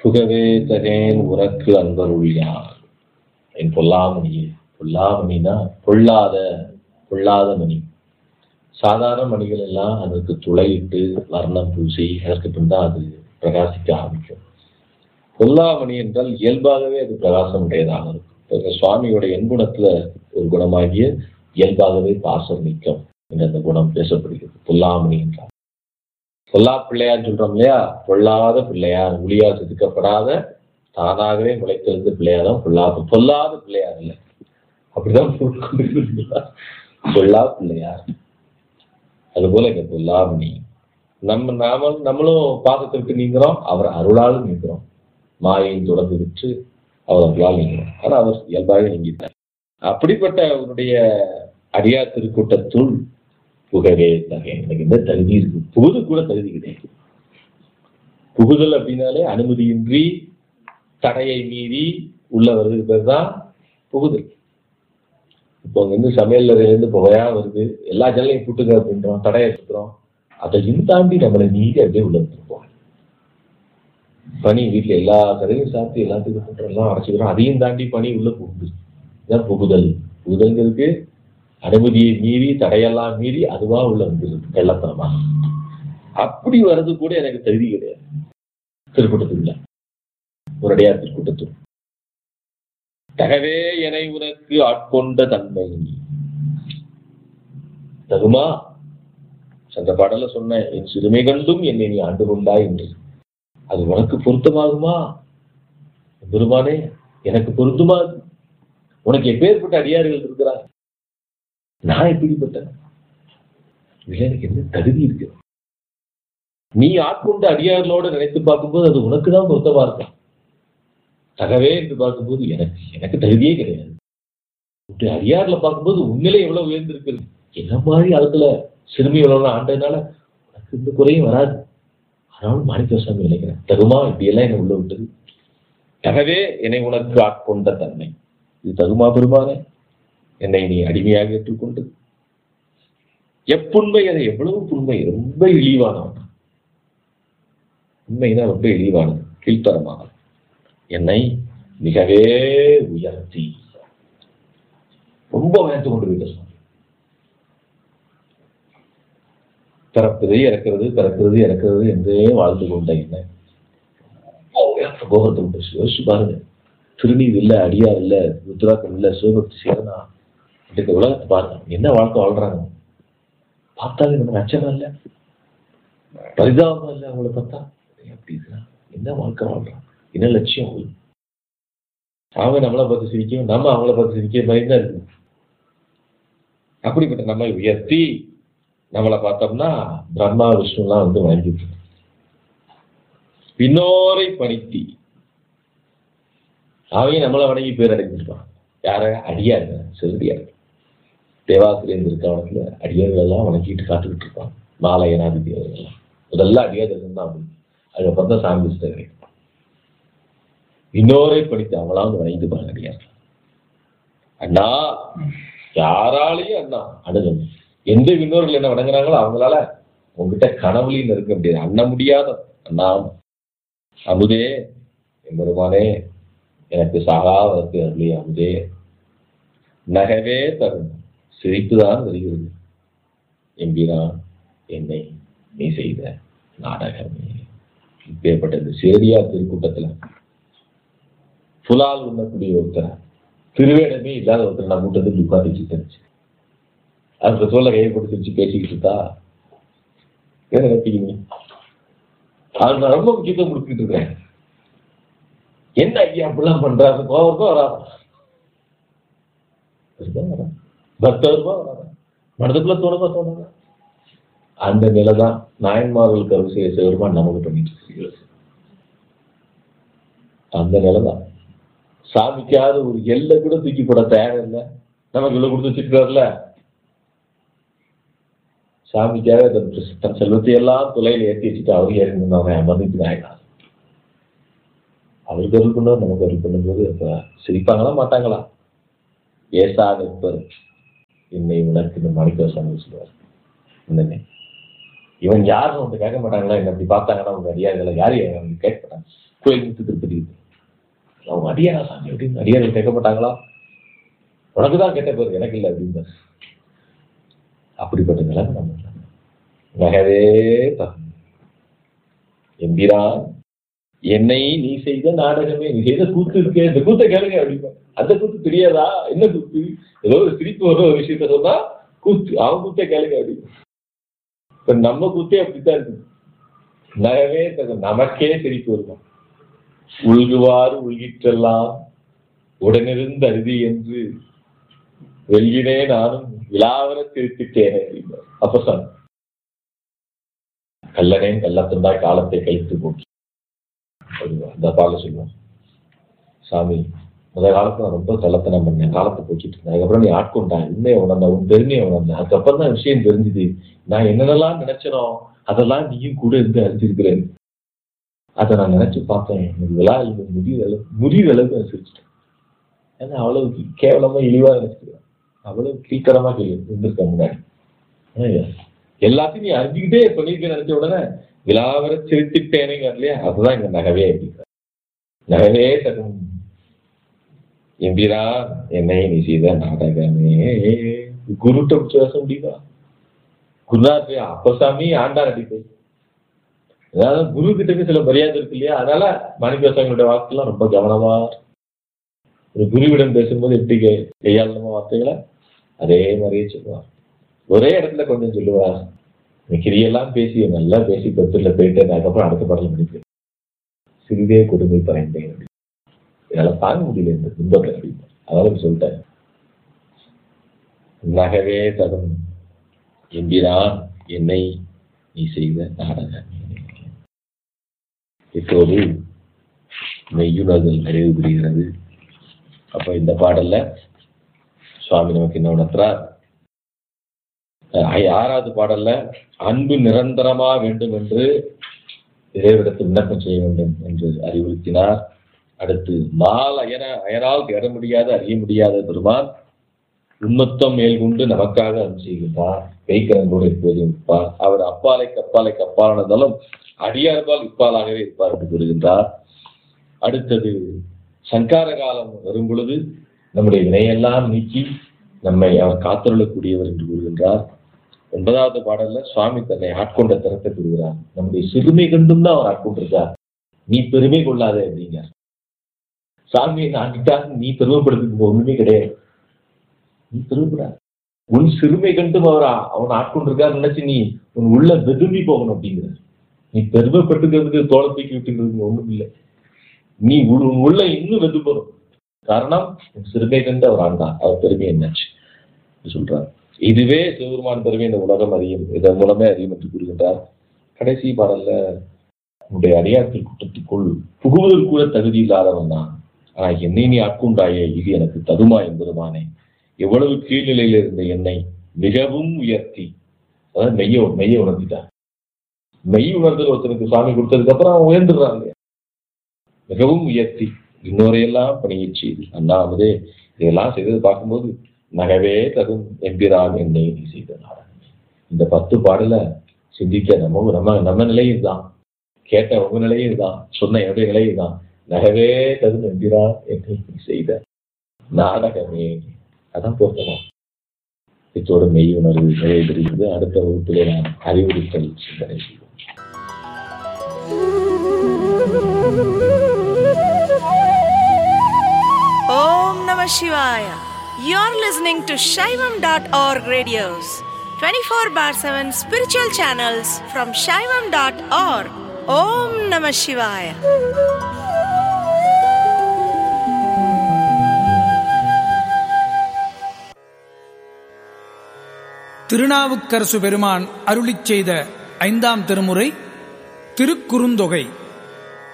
புகவே தகேன் உனக்கு அன்பருள் யார் என் பொல்லாமணியே பொல்லாமணினா பொல்லாத பொல்லாத மணி சாதாரண மணிகள் எல்லாம் அதற்கு துளையிட்டு வர்ணம் பூசி அதற்கு பின் தான் அது பிரகாசிக்க ஆரம்பிக்கும் பொல்லாமணி என்றால் இயல்பாகவே அது பிரகாசம் உடையதாக இருக்கும் இப்ப சுவாமியோட எண்குணத்துல ஒரு குணமாகிய இயல்பாகவே பாசம் நீக்கம் என்ற அந்த குணம் பேசப்படுகிறது பொல்லாமணி என்றால் பொல்லா பிள்ளையார் சொல்றோம் இல்லையா பொல்லாத பிள்ளையார் ஒளியா செதுக்கப்படாத தானாகவே முளைத்தெழுந்த பிள்ளையார் தான் பொல்லாத பொல்லாத பிள்ளையார் இல்லை அப்படிதான் கொண்டிருக்கிறீங்களா பொல்லா பிள்ளையார் அதுபோல இங்க பொல்லாமணி நம்ம நாம நம்மளும் பாதத்தை விட்டு நீங்கிறோம் அவர் அருளாலும் நீங்கிறோம் மாயை தொடர்ந்து விட்டு அவர் அருளால் நீங்கிறோம் ஆனா அவர் இயல்பாக நீங்கிட்டார் அப்படிப்பட்ட அவருடைய அடியார் திருக்கூட்டத்துள் புகவே தகை எனக்கு இந்த தகுதி இருக்கு புகுது கூட தகுதி கிடையாது புகுதல் அப்படின்னாலே அனுமதியின்றி தடையை மீறி உள்ள வருது பேர் தான் புகுதல் இப்போ அங்க இருந்து சமையல் அறையிலேருந்து புகையா வருது எல்லா ஜல்லையும் கூட்டுங்க அப்படின்றோம் தடையை சுத்துறோம் அதையும் தாண்டி நம்மளை மீறி அப்படியே உள்ள வந்துருப்போம் பனி வீட்டுல எல்லா கதையும் சாப்பிட்டு எல்லாத்துக்கும் பண்றோம் எல்லாம் அடைச்சிக்கிறோம் அதையும் தாண்டி பனி உள்ள புகுது இதான் புகுதல் புகுதல்ங்கிறதுக்கு அனுமதியை மீறி தடையெல்லாம் மீறி அதுவா உள்ள வந்துருது கள்ளத்தனமா அப்படி வர்றது கூட எனக்கு தகுதி கிடையாது திருக்கூட்டத்துக்குள்ள ஒரு அடையார் திருக்கூட்டத்தில் தகவே எனை உனக்கு ஆட்கொண்ட தன்மை தகுமா சென்ற பாடல சொன்னேன் என் சிறுமை கண்டும் என்னை நீ ஆண்டு கொண்டாய் என்று அது உனக்கு பொருத்தமாகுமா பெருமானே எனக்கு பொருந்துமா அது? உனக்கு எப்பேற்பட்ட அடியார்கள் இருக்கிறாங்க நான் எப்படிப்பட்டேன் இதுல எனக்கு என்ன தகுதி இருக்கு நீ ஆட்கொண்ட அடியார்களோட நினைத்து பார்க்கும்போது அது உனக்கு தான் பொருத்தமா இருக்கும் தகவே என்று பார்க்கும்போது எனக்கு எனக்கு தகுதியே கிடையாது இப்படி அடியார்ல பார்க்கும்போது உண்மையிலே எவ்வளவு உயர்ந்திருக்குது என்ன மாதிரி அதுல சிறுமி எவ்வளவு ஆண்டதுனால உனக்கு இந்த குறையும் வராது ஆனாலும் மாணிக்கசாமி நினைக்கிறேன் தகுமா இப்படியெல்லாம் என்னை உள்ள விட்டது தகவே என்னை உனக்கு ஆட்கொண்ட தன்மை இது தகுமா பெருமானே என்னை நீ அடிமையாக ஏற்றுக்கொண்டு எப்புண்மை அதை எவ்வளவு புண்மை ரொம்ப இழிவானவன் உண்மைனா ரொம்ப இழிவானது கீழ்த்தரமானது என்னை மிகவே உயர்த்தி ரொம்ப உயர்த்து கொண்டு போயிட்ட சுவாமி பிறப்பது இறக்கிறது பிறக்கிறது இறக்கிறது என்றே வாழ்ந்து கொண்ட என்ன கோபத்தை விட்டு யோசிச்சு பாருங்க திருநீர் இல்ல அடியார் இல்ல ருத்ராக்கம் இல்ல சிவபக்தி சேரனா இதுக்கு உலகத்தை பாருங்க என்ன வாழ்க்கை வாழ்றாங்க பார்த்தாலே நமக்கு அச்சம் இல்ல பரிதாபம் இல்ல அவங்கள பார்த்தா அப்படி இருக்கிறான் என்ன வாழ்க்கை வாழ்றான் என்ன லட்சியம் அவங்களுக்கு அவங்க நம்மளை பார்த்து சிரிக்கும் நம்ம அவங்கள பார்த்து சிரிக்க மாதிரி தான் இருக்கு அப்படிப்பட்ட நம்மை உயர்த்தி நம்மளை பார்த்தோம்னா பிரம்மா விஷ்ணுலாம் வந்து வணங்கிட்டு பின்னோரை பணித்தி அவங்க நம்மளை வணங்கி பேர் அடைஞ்சிருப்பான் யார அடியார் சிறுடியார் தேவாசிரியர் இருக்காவணத்துல அடியார்கள் எல்லாம் வணங்கிட்டு காத்துக்கிட்டு இருப்பான் மாலையனாதிபதி அவர்கள்லாம் முதல்ல அடியார் தான் அப்படி அதுக்கப்புறம் தான் சாமி கிடைக்கும் இன்னொரை படித்து அவங்களாம் வந்து வணங்கிட்டு பாருங்க அடியார் அண்ணா யாராலையும் அண்ணா அணுகணும் எந்த விண்ணோர்கள் என்ன வணங்குறாங்களோ அவங்களால உங்ககிட்ட கனவுலையும் இருக்க முடியாது அண்ண முடியாத அண்ணா அமுதே எம்பெருமானே எனக்கு சகாவதற்கு அருளி அமுதே நகவே தரும் சிரிப்புதான் வருகிறது எம்பிரான் என்னை நீ செய்த நாடகமே இப்பேற்பட்ட இந்த சேரியா திருக்கூட்டத்துல புலால் உண்ணக்கூடிய ஒருத்தர் திருவேடமே இல்லாத ஒருத்தர் நான் கூட்டத்துக்கு உட்காந்து தெரிஞ்சு அந்த தோலை கையை கொடுத்து வச்சு பேசிக்கிட்டு இருக்கா என்ன நினைப்பீங்க அது நான் ரொம்ப முக்கியத்துவம் கொடுத்துட்டு இருக்கேன் என்ன ஐயா அப்படிலாம் பண்றாரு கோவருக்கும் வராது பக்தருக்கும் வராது மனதுக்குள்ள தோணுமா தோணுங்க அந்த நிலை தான் நாயன்மார்களுக்கு அருள் செய்ய சிவருமான் நமக்கு பண்ணிட்டு இருக்கிறது அந்த நிலை தான் சாமிக்காவது ஒரு எல்லை கூட தூக்கி போட தயார் இல்லை நமக்கு இவ்வளவு கொடுத்து வச்சிருக்காருல்ல சாமிக்காக தன் தன் செல்வத்தை எல்லாம் துளையில ஏற்றி வச்சுட்டு அவர் ஏறி அவன் அமர்ந்துட்டு ஆயிடாது அவருக்கு அருள் பண்ணுவார் நமக்கு அருள் பண்ணும்போது அப்ப சிரிப்பாங்களா மாட்டாங்களா ஏசா நிற்பர் என்னை உனக்கு இந்த மணிக்க சாமி சொல்லுவார் என்னன்னு இவன் யாரும் வந்து கேட்க மாட்டாங்களா என்ன அப்படி பார்த்தாங்கன்னா அவங்க அறியாதுல யாரு அவங்க கேட்க மாட்டாங்க கோயில் முத்து திருப்பதி அவங்க அடியாரா சாமி அப்படின்னு அடியாரை கேட்கப்பட்டாங்களா உனக்கு தான் கேட்ட பேர் எனக்கு இல்லை அப்படின்னு அப்படிப்பட்ட நிலைமை நம்ம நிலைமை. நகவே தகும் எம்பிரான் என்னை நீ செய்த நாடகமே நீ செய்த கூத்து இருக்கே இந்த கூத்தை கேளுங்க அப்படின்னா அந்த கூத்து தெரியாதா என்ன கூத்து ஏதோ ஒரு சிரிப்பு வர ஒரு விஷயத்த சொன்னா கூத்து அவன் கூத்தே கேளுங்க அப்படின்னு இப்ப நம்ம கூத்தே அப்படித்தான் இருக்கு நகவே தகும் நமக்கே சிரிப்பு இருக்கும் உள்குவார் உள்கிற்றெல்லாம் உடனிருந்து அருதி என்று வெள்ளினே நானும் விழாவர திருத்திட்டேனே அப்படின்னார். அப்ப சொன்ன கல்லனேன் கள்ளத்தந்தாய் காலத்தை கழித்து போக்கி சொல்லுவார். அந்த பால சொல்லுவான் சாமி முத காலத்துல நான் ரொம்ப கள்ளத்தனம் பண்ணேன் காலத்தை போக்கிட்டு இருந்தேன் அதுக்கப்புறம் நீ ஆட்கொண்டான் உண்மையை உணர்ந்த உன் பெருமையை உணர்ந்தேன் அதுக்கப்புறம் தான் விஷயம் தெரிஞ்சுது நான் என்னென்னலாம் நினைச்சனோ அதெல்லாம் நீயும் கூட இருந்து அறிஞ்சிருக்கிறேன் அதை நான் நினைச்சு பார்த்தேன் எனக்கு விழா எழுத முடியுற அளவு முடியுற அளவுக்கு நான் சிரிச்சிட்டேன் ஏன்னா அவ்வளவு கேவலமா இழிவா நினைச்சிருக்கேன் அவ்வளவு கீழ்த்தரமா கேள்வி இருந்திருக்க முன்னாடி ஆனா, எல்லாத்தையும் நீ அறிஞ்சுக்கிட்டே பண்ணிருக்க நினைச்ச உடனே விழாவர சிரித்துட்டேனேங்க இல்லையா அதுதான் இங்க நகவே அப்படிங்கிற நகவே தகும் எம்பிரா என்னை நீ செய்த நாடகமே குருட்ட பேச முடியுதா குருநாத் அப்பசாமி ஆண்டா நடிப்பு அதாவது குரு கிட்ட சில மரியாதை இருக்கு இல்லையா அதனால மாணிக்கவாசகங்களுடைய வாக்குலாம் ரொம்ப கவனமா ஒரு குருவிடம் பேசும்போது எப்படி கை- கையாளணுமோ வார்த்தைகளை அதே மாதிரியே சொல்லுவார் ஒரே இடத்துல கொஞ்சம் சொல்லுவார் நீ கிரியெல்லாம் பேசி நல்லா பேசி பத்துல போயிட்டு அதுக்கப்புறம் அடுத்த பாடல முடிப்பேன் சிறிதே கொடுமை பறைந்தேன் அப்படின்னு. என்னால தாங்க முடியல இந்த துன்பத்தை அப்படின்னு அதனால சொல்லிட்டேன் நகவே தகும் என்கிறான் என்னை நீ செய்த நாடகம் இப்போது மெய்யுணர்தல் நிறைவு பெறுகிறது அப்ப இந்த பாடல்ல சுவாமி நமக்கு என்ன உணர்த்துறார் அஹ் ஆறாவது பாடல்ல அன்பு நிரந்தரமா வேண்டும் என்று இறைவிடத்தில் விண்ணப்பம் செய்ய வேண்டும் என்று அறிவுறுத்தினார் அடுத்து மால் அயன அயனால் தேட முடியாத அறிய முடியாத பெருமான் உண்மத்தம் மேல் கொண்டு நமக்காக அருள் செய்கின்றார் கைக்கரங்கோடு எப்போதும் இருப்பார் அவர் அப்பாலை கப்பாலை கப்பாலானதாலும் அடியார்பால் இப்பாலாகவே இருப்பார் என்று கூறுகின்றார் அடுத்தது சங்கார காலம் வரும் பொழுது நம்முடைய வினையெல்லாம் நீக்கி நம்மை அவர் காத்தருளக்கூடியவர் என்று கூறுகின்றார் ஒன்பதாவது பாடல்ல சுவாமி தன்னை ஆட்கொண்ட திறத்தை கூறுகிறார் நம்முடைய சிறுமை கண்டும் தான் அவர் ஆட்கொண்டிருக்கார் நீ பெருமை கொள்ளாதே அப்படிங்க சாமியை நான் நீ பெருமைப்படுத்துக்கு ஒண்ணுமே கிடையாது நீ பெருமைப்படாத உன் சிறுமை கண்டும் அவர் ஆ- அவன் ஆட்கொண்டிருக்காரு நினைச்சு நீ உன் உள்ள வெதும்பி போகணும் அப்படிங்கிற நீ பெருமைப்பட்டுக்கிறதுக்கு தோலை தூக்கி விட்டுங்கிறதுக்கு ஒண்ணும் இல்லை நீ உள்- உன் உள்ள இன்னும் வெதும்பணும் காரணம் உன் சிறுமை கண்டு அவர் ஆண்டார் அவர் பெருமை என்னாச்சு என்று சொல்றார் இதுவே சிவபெருமான் பெருமை இந்த உலகம் அறியும் இதன் மூலமே அறியும் என்று கூறுகின்றார் கடைசி பாடல்ல உன்னுடைய அடியாற்றில் கூட்டத்துக்குள் புகுவதற்கு கூட தகுதி இல்லாதவன் தான் ஆனா என்னை நீ ஆட்கொண்டாயே இது எனக்கு தகுமா என்பதுமானே எவ்வளவு கீழ்நிலையில இருந்த என்னை மிகவும் உயர்த்தி அதாவது மெய்ய மெய்ய உணர்த்திட்டார் மெய் உணர்தல் ஒருத்தனுக்கு சாமி கொடுத்ததுக்கு அப்புறம் அவன் உயர்ந்துடுறான் இல்லையா மிகவும் உயர்த்தி இன்னொரையெல்லாம் பணியச் செய்து அண்ணாமதே இதெல்லாம் செய்தது பார்க்கும்போது நகவே தகும் எம்பிரான் என்னை நீ செய்த நாடகமே இந்த பத்து பாடல சிந்திக்க நம்ம நம்ம நம்ம நிலையும் இதுதான் கேட்ட உங்க நிலையும் இதுதான் சொன்ன என்னுடைய நிலையும் இதுதான் நகவே தகும் எம்பிரான் என்னை நீ செய்த நாடகமே அதான் பொருத்தமா இத்தோடு மெய் உணர்வு நிறைவு பெறுகிறது அடுத்த வகுப்பிலே நாம் அறிவுறுத்தல் சிந்தனை செய்வோம் Om Namah Shivaya. You're listening to Shaivam.org radios, 24 bar 7 spiritual channels from Shaivam.org. Om Namah Shivaya. Thirunavukkarasu பெருமான் அருளிச் செய்த ஐந்தாம் திருமுறை திருக்குறுந்தொகை